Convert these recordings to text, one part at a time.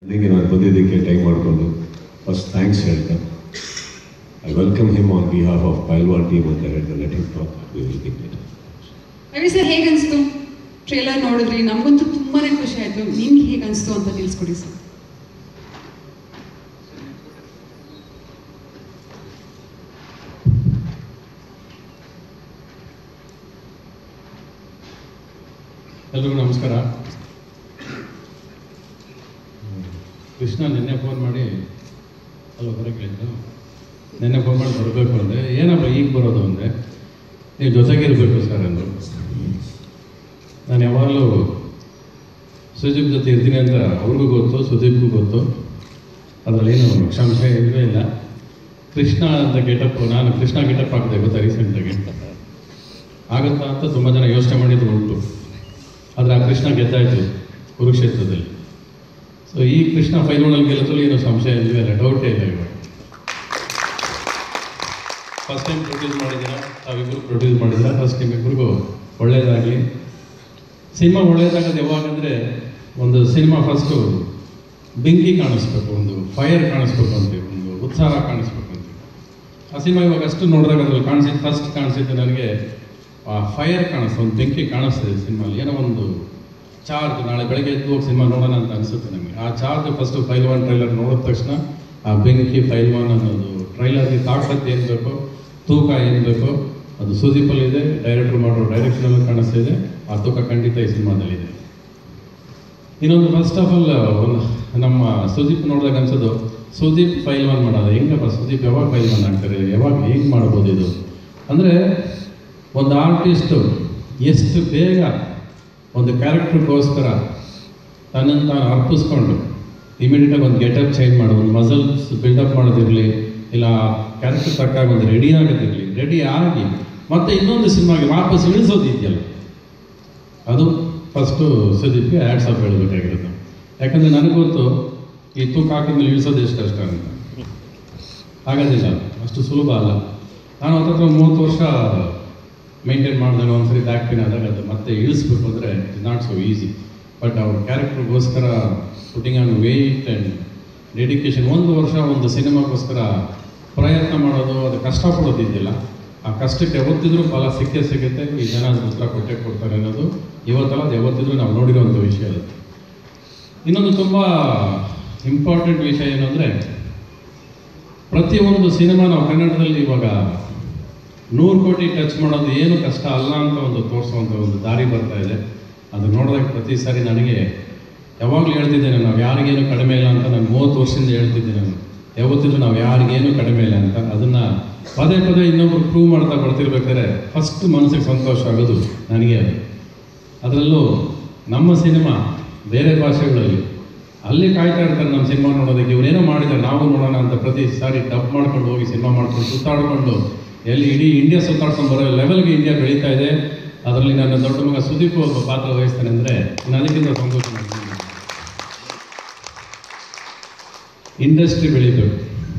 ನನಗೆ ನಾನು ಬಂದಿದ್ದಕ್ಕೆ ಟೈಮ್ ಮಾಡಿಕೊಂಡು ಫಸ್ಟ್ ಥ್ಯಾಂಕ್ಸ್ ಹೇಳ್ತಾ I welcome him on behalf of Pailwaan team ಅಂತ ಹೇಳಿದ್ರೆ let him talk we will give it Ravi sir ಹೇಗೆ ಅನಿಸ್ತು ಟ್ರೇಲರ್ ನೋಡಿದ್ರಿ ನಮಗಂತೂ ತುಂಬಾನೇ ಖುಷಿ ಆಯ್ತು ನಿಮ್ಗೆ ಹೇಗೆ ಅನಿಸ್ತು ಅಂತ ತಿಳಿಸ್ಕೊಡಿ ಸರ್ ಎಲ್ರಿಗೂ ನಮಸ್ಕಾರ ಕೃಷ್ಣ ನಿನ್ನೆ ಫೋನ್ ಮಾಡಿ ಅಲ್ಲ ಹೊರಗೆ ಕೇಳಿದ್ದು ನಿನ್ನೆ ಫೋನ್ ಮಾಡಿ ಬರಬೇಕು ಅಂದೆ ಏನಪ್ಪ ಈಗ ಬರೋದು ಅಂದೆ ನೀವು ಜೊತೆಗಿರಬೇಕು ಸರ್ ಅಂದರು ನಾನು ಯಾವಾಗಲೂ ಸುದೀಪ್ ಜೊತೆ ಇರ್ತೀನಿ ಅಂತ ಅವ್ರಿಗೂ ಗೊತ್ತು ಸುದೀಪ್ಗೂ ಗೊತ್ತು ಅದರಲ್ಲೇನು ಸಂಶಯ ಇಲ್ಲವೇ ಇಲ್ಲ ಕೃಷ್ಣ ಅಂತ ಗೆಟಪ್ ನಾನು ಕೃಷ್ಣ ಗೆಟಪ್ ಹಾಕಿದೆ ಗೊತ್ತಾ ರೀಸೆಂಟಾಗಿ ಆಗುತ್ತಾ ಅಂತ ತುಂಬ ಜನ ಯೋಚನೆ ಮಾಡಿದ್ದು ಉಂಟು ಆದರೆ ಆ ಕೃಷ್ಣ ಗೆದ್ದಾಯಿತು ಕುರುಕ್ಷೇತ್ರದಲ್ಲಿ ಸೊ ಈ ಕೃಷ್ಣ ಫೈನಲ್ ಗೆಲ್ಲದಲ್ಲಿ ಏನೋ ಸಂಶಯ ಇಲ್ಲವೇ ಇಲ್ಲ ಡೌಟೇ ಇಲ್ಲ ಇವಾಗ ಫಸ್ಟ್ ಟೈಮ್ ಪ್ರೊಡ್ಯೂಸ್ ಮಾಡಿದ್ದೀರಾ ತಾವಿಬ್ಬರು ಪ್ರೊಡ್ಯೂಸ್ ಮಾಡಿದ್ದೀರಾ ಫಸ್ಟ್ ನಿಮ್ಮಿಬ್ಬರಿಗೂ ಒಳ್ಳೇದಾಗಲಿ ಸಿನಿಮಾ ಒಳ್ಳೇದಾಗೋದು ಯಾವಾಗಂದರೆ ಒಂದು ಸಿನಿಮಾ ಫಸ್ಟು ಬೆಂಕಿ ಕಾಣಿಸ್ಬೇಕು ಒಂದು ಫೈರ್ ಕಾಣಿಸ್ಬೇಕು ಅಂತೀವಿ ಒಂದು ಉತ್ಸಾಹ ಕಾಣಿಸ್ಬೇಕು ಅಂತೀವಿ ಆ ಸಿನಿಮಾ ಇವಾಗ ಅಷ್ಟು ನೋಡಿದಾಗ ಅದ್ರಲ್ಲಿ ಕಾಣಿಸಿದ್ದು ಫಸ್ಟ್ ಕಾಣಿಸಿದ್ದು ನನಗೆ ಆ ಫೈರ್ ಕಾಣಿಸ್ತು ಒಂದು ಬೆಂಕಿ ಕಾಣಿಸ್ತಿದೆ ಸಿನಿಮಾಲಿ ಏನೋ ಒಂದು ಚಾರ್ಜ್ ನಾಳೆ ಬೆಳಗ್ಗೆ ಎದ್ದು ಹೋಗಿ ಸಿನಿಮಾ ನೋಡೋಣ ಅಂತ ಅನಿಸುತ್ತೆ ನನಗೆ ಆ charge first Pailwaan trailer ನೋಡಿದ ತಕ್ಷಣ ಆ ಬೆಂಕಿ ಫೈಲ್ ಒನ್ ಅನ್ನೋದು ಟ್ರೈಲರ್ಗೆ ತಾಕತ್ತು ಏನು ಬೇಕೋ ತೂಕ ಏನು ಬೇಕೋ ಅದು ಸುದೀಪಲ್ಲಿದೆ ಡೈರೆಕ್ಟ್ರ್ ಮಾಡೋ ಡೈರೆಕ್ಷನಲ್ಲಿ ಕಾಣಿಸ್ತಿದೆ ಆ ತೂಕ ಖಂಡಿತ ಈ ಸಿನಿಮಾದಲ್ಲಿದೆ ಇನ್ನೊಂದು ಫಸ್ಟ್ ಆಫ್ ಆಲ್ ಒಂದು ನಮ್ಮ ಸುದೀಪ್ ನೋಡಿದಾಗ ಅನ್ಸೋದು ಸುದೀಪ್ ಫೈಲ್ ಒನ್ ಮಾಡೋದು ಹೆಂಗಪ್ಪ ಸುದೀಪ್ ಯಾವಾಗ ಫೈಲ್ ಒನ್ ಆಗ್ತಾರೆ ಯಾವಾಗ ಹೇಗೆ ಮಾಡ್ಬೋದು ಇದು ಅಂದರೆ ಒಂದು ಆರ್ಟಿಸ್ಟು ಎಷ್ಟು ಬೇಗ ಒಂದು ಕ್ಯಾರೆಕ್ಟರ್ಗೋಸ್ಕರ ತನ್ನನ್ನು ತಾನು ಅರ್ಪಿಸ್ಕೊಂಡು ಇಮಿಡಿಯೇಟಾಗಿ ಒಂದು ಗೆಟಪ್ ಚೇಂಜ್ ಮಾಡೋದು ಒಂದು ಮಸಲ್ಸ್ ಬಿಲ್ಡಪ್ ಮಾಡೋದಿರಲಿ ಇಲ್ಲ ಕ್ಯಾರೆಕ್ಟರ್ ತಕ್ಕಾಗ ಒಂದು ರೆಡಿ ಆಗೋದಿರಲಿ ರೆಡಿ ಆಗಿ ಮತ್ತೆ ಇನ್ನೊಂದು ಸಿನಿಮಾಗೆ ವಾಪಸ್ ಇಳಿಸೋದು ಇದೆಯಲ್ಲ ಅದು ಫಸ್ಟು ಸುದೀಪ್ಗೆ ಆ್ಯಡ್ಸ್ ಆಫ್ ಹೇಳಬೇಕಾಗಿರೋದು ಯಾಕಂದರೆ ನನಗೊತ್ತು ಈ ತೂಕ ಹಾಕಿದ್ಮೇಲೆ ಇಳಿಸೋದು ಎಷ್ಟು ಕಷ್ಟ ಅಂತ ಆಗೋದಿಲ್ಲ ಅಷ್ಟು ಸುಲಭ ಅಲ್ಲ ನಾನು ಹತ್ತತ್ರ ಮೂವತ್ತು ವರ್ಷ ಮೇಂಟೈನ್ ಮಾಡಿದಾಗ ಒಂದ್ಸರಿ ಬ್ಯಾಕ್ ಪೇನ್ ಆದಾಗ ಅದು ಮತ್ತೆ ಇಳಿಸ್ಬೇಕು ಅಂದರೆ it's not so easy but ಅವ್ರ ಕ್ಯಾರೆಕ್ಟರ್ಗೋಸ್ಕರ putting on weight and dedication ಒಂದು ವರ್ಷ ಒಂದು ಸಿನಿಮಾಗೋಸ್ಕರ ಪ್ರಯತ್ನ ಮಾಡೋದು ಅದು ಕಷ್ಟಪಡೋದಿದ್ದಿಲ್ಲ ಆ ಕಷ್ಟಕ್ಕೆ ಯಾವತ್ತಿದ್ರೂ ಫಲ ಸಿಕ್ಕೇ ಸಿಗುತ್ತೆ ಈ ಜನ ಅದ್ರ ಉತ್ತರ ಕೊಟ್ಟೆ ಕೊಡ್ತಾರೆ ಅನ್ನೋದು ಇವತ್ತಲ್ಲ ಅದು ಯಾವತ್ತಿದ್ರೂ ನಾವು ನೋಡಿರೋಂಥ ವಿಷಯ ಅದು ಇನ್ನೊಂದು ತುಂಬ ಇಂಪಾರ್ಟೆಂಟ್ ವಿಷಯ ಏನು ಅಂದರೆ ಪ್ರತಿಯೊಂದು ಸಿನಿಮಾ ನಾವು ಕನ್ನಡದಲ್ಲಿ ಇವಾಗ ನೂರು ಕೋಟಿ ಟಚ್ ಮಾಡೋದು ಏನು ಕಷ್ಟ ಅಲ್ಲ ಅಂತ ಒಂದು ತೋರಿಸುವಂಥ ಒಂದು ದಾರಿ ಬರ್ತಾ ಇದೆ ಅದು ನೋಡಿದಾಗ ಪ್ರತಿ ಸಾರಿ ನನಗೆ ಯಾವಾಗಲೂ ಹೇಳ್ತಿದ್ದೇನೆ ನಾವು ಯಾರಿಗೇನು ಕಡಿಮೆ ಇಲ್ಲ ಅಂತ ನಾನು ಮೂವತ್ತು ವರ್ಷದಿಂದ ಹೇಳ್ತಿದ್ದೆ ನಾನು ಯಾವತ್ತಿದ್ರು ನಾವು ಯಾರಿಗೇನು ಕಡಿಮೆ ಇಲ್ಲ ಅಂತ ಅದನ್ನು ಪದೇ ಪದೇ ಇನ್ನೊಬ್ರು ಪ್ರೂವ್ ಮಾಡ್ತಾ ಬರ್ತಿರ್ಬೇಕಾದ್ರೆ ಫಸ್ಟ್ ಮನಸ್ಸಿಗೆ ಸಂತೋಷ ಆಗೋದು ನನಗೆ ಅದು ಅದರಲ್ಲೂ ನಮ್ಮ ಸಿನಿಮಾ ಬೇರೆ ಭಾಷೆಗಳಲ್ಲಿ ಅಲ್ಲಿ ಕಾಯ್ತಾ ಇರ್ತಾರೆ ನಮ್ಮ ಸಿನಿಮಾ ನೋಡೋದಕ್ಕೆ ಇವರೇನೋ ಮಾಡಿದ್ದಾರೆ ನಾವು ನೋಡೋಣ ಅಂತ ಪ್ರತಿ ಸಾರಿ ಡಬ್ ಮಾಡ್ಕೊಂಡು ಹೋಗಿ ಸಿನಿಮಾ ಮಾಡ್ಕೊಂಡು ಸುತ್ತಾಡ್ಕೊಂಡು ಎಲ್ಲಿ ಇಡೀ ಇಂಡಿಯಾ ಸುತ್ತಾಡ್ಕೊಂಡು ಬರೋ ಲೆವೆಲ್ಗೆ ಇಂಡಿಯಾ ಬೆಳೀತಾ ಇದೆ ಅದರಲ್ಲಿ ನನ್ನ ದೊಡ್ಡ ಮಗ ಸುದೀಪ್ ಒಬ್ಬ ಪಾತ್ರ ವಹಿಸ್ತಾನೆ ಅಂದರೆ ನಾನು ಅದಕ್ಕಿಂತ ಸಂತೋಷ ಪಡ್ತೀನಿ. ಇಂಡಸ್ಟ್ರಿ ಬೆಳಿಬೇಕು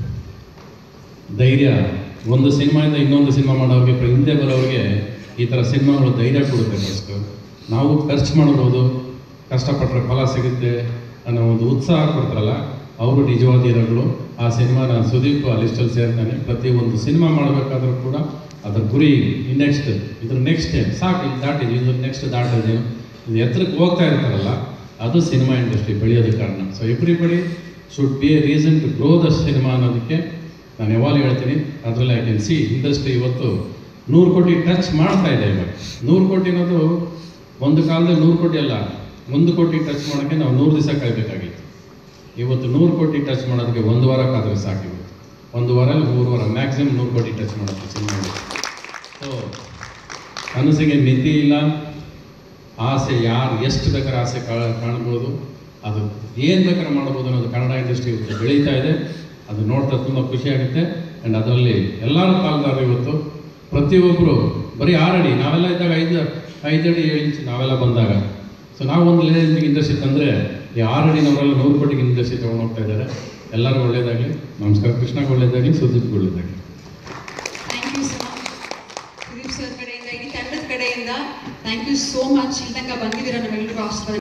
ಧೈರ್ಯ ಒಂದು ಸಿನಿಮಾಯಿಂದ ಇನ್ನೊಂದು ಸಿನಿಮಾ ಮಾಡೋರಿಗೆ ಪ್ರ- ಹಿಂದೆ ಬರೋರಿಗೆ ಈ ಥರ ಸಿನಿಮಾಗಳು ಧೈರ್ಯ ಕೊಡುತ್ತೆ ಫಸ್ಟು ನಾವು ಖರ್ಚು ಮಾಡ್ಬೋದು ಕಷ್ಟಪಟ್ಟರೆ ಫಲ ಸಿಗುತ್ತೆ ಅನ್ನೋ ಒಂದು ಉತ್ಸಾಹ ಕೊಡ್ತಾರಲ್ಲ ಅವರು ನಿಜವಾದ ಹೀರೋಗಳು ಆ ಸಿನಿಮಾನ ಸುದೀಪ್ ಆ ಲಿಸ್ಟಲ್ಲಿ ಸೇರ್ತಾನೆ ಪ್ರತಿಯೊಂದು ಸಿನಿಮಾ ಮಾಡಬೇಕಾದ್ರೂ ಕೂಡ ಅದ್ರ ಗುರಿ ನೆಕ್ಸ್ಟ್ ಇದ್ರ ನೆಕ್ಸ್ಟ್ ಸಾಕು ಇದು ದಾಟಿದೆ ಇದು ನೆಕ್ಸ್ಟ್ ದಾಟಿದೆ ಇದು ಎತ್ತರಕ್ಕೆ ಹೋಗ್ತಾ ಇರ್ತಾರಲ್ಲ ಅದು ಸಿನಿಮಾ ಇಂಡಸ್ಟ್ರಿ ಬೆಳೆಯೋದಕ್ಕೆ ಕಾರಣ so everybody should be a reason to grow the cinema ಅನ್ನೋದಕ್ಕೆ ನಾನು ಯಾವಾಗ ಹೇಳ್ತೀನಿ ಅದರಲ್ಲಿ ಐ ಕ್ಯಾನ್ ಸಿ ಇಂಡಸ್ಟ್ರಿ ಇವತ್ತು ನೂರು ಕೋಟಿ ಟಚ್ ಮಾಡ್ತಾ ಇದೆ ಇವಾಗ ನೂರು ಕೋಟಿ ಅನ್ನೋದು ಒಂದು ಕಾಲದಲ್ಲಿ ನೂರು ಕೋಟಿ ಅಲ್ಲ ಒಂದು ಕೋಟಿ ಟಚ್ ಮಾಡೋಕ್ಕೆ ನಾವು ನೂರು ದಿವಸ ಕಾಯಬೇಕಾಗಿತ್ತು ಇವತ್ತು ನೂರು ಕೋಟಿ ಟಚ್ ಮಾಡೋದಕ್ಕೆ ಒಂದು ವಾರ ಕಾದರೆ ಸಾಕಿತ್ತು ಒಂದು ವಾರ ಇಲ್ಲ ಮೂರು ವಾರ ಮ್ಯಾಕ್ಸಿಮಮ್ ನೂರು ಕೋಟಿ ಟಚ್ ಮಾಡುತ್ತೆ ಸಿನಿಮಾ ಸೊ ಕನಸಿಗೆ ಮಿತಿ ಇಲ್ಲ ಆಸೆ ಯಾರು ಎಷ್ಟು ಬೇಕಾದ್ರೆ ಆಸೆ ಕಾ- ಕಾಣ್ಬೋದು ಅದು ಏನು ಬೇಕಾದ್ರೆ ಮಾಡ್ಬೋದು ಅನ್ನೋದು ಕನ್ನಡ ಇಂಡಸ್ಟ್ರಿ ಇವತ್ತು ಬೆಳೀತಾ ಇದೆ ಅದು ನೋಡ್ತಾ ತುಂಬ ಖುಷಿ ಆಗುತ್ತೆ ಆ್ಯಂಡ್ ಅದರಲ್ಲಿ ಎಲ್ಲರೂ ಪಾಲ್ಗಾರರು ಇವತ್ತು ಪ್ರತಿಯೊಬ್ಬರು ಬರೀ ಆರಡಿ ನಾವೆಲ್ಲ ಇದ್ದಾಗ ಐದು ಐದಡಿ ಏಳು ಇಂಚು ನಾವೆಲ್ಲ ಬಂದಾಗ ಸೊ ನಾವು ಒಂದು ಲೇಜಿಂಗ್ ಇಂಡಸ್ಟ್ರಿ ತಂದರೆ ಈ ಆರಡಿನವರೆಲ್ಲ ನೂರು ಕೋಟಿಗೆ ಇಂಡಸ್ಟ್ರಿ ತೊಗೊಂಡು ಹೋಗ್ತಾ ಇದ್ದಾರೆ ಎಲ್ಲರಿಗೂ ಒಳ್ಳೇದಾಗಲಿ ನಮಸ್ಕಾರ ಕೃಷ್ಣಗೆ ಒಳ್ಳೇದಾಗಲಿ ಸುದೀಪ್ಗೆ ಒಳ್ಳೇದಾಗಲಿ thank you sir Sudeep sir ಕಡೆಯಿಂದ ಇಡೀ ತಂಡದ ಕಡೆಯಿಂದ ಥ್ಯಾಂಕ್ ಯು ಸೋ ಮಚ್ ಇಲ್ಲಿ ತನಕ ಬಂದಿದ್ದೀರಾ ನಮ್ಮೆಲ್ಲರಿಗೂ ಆಶೀರ್ವಾದ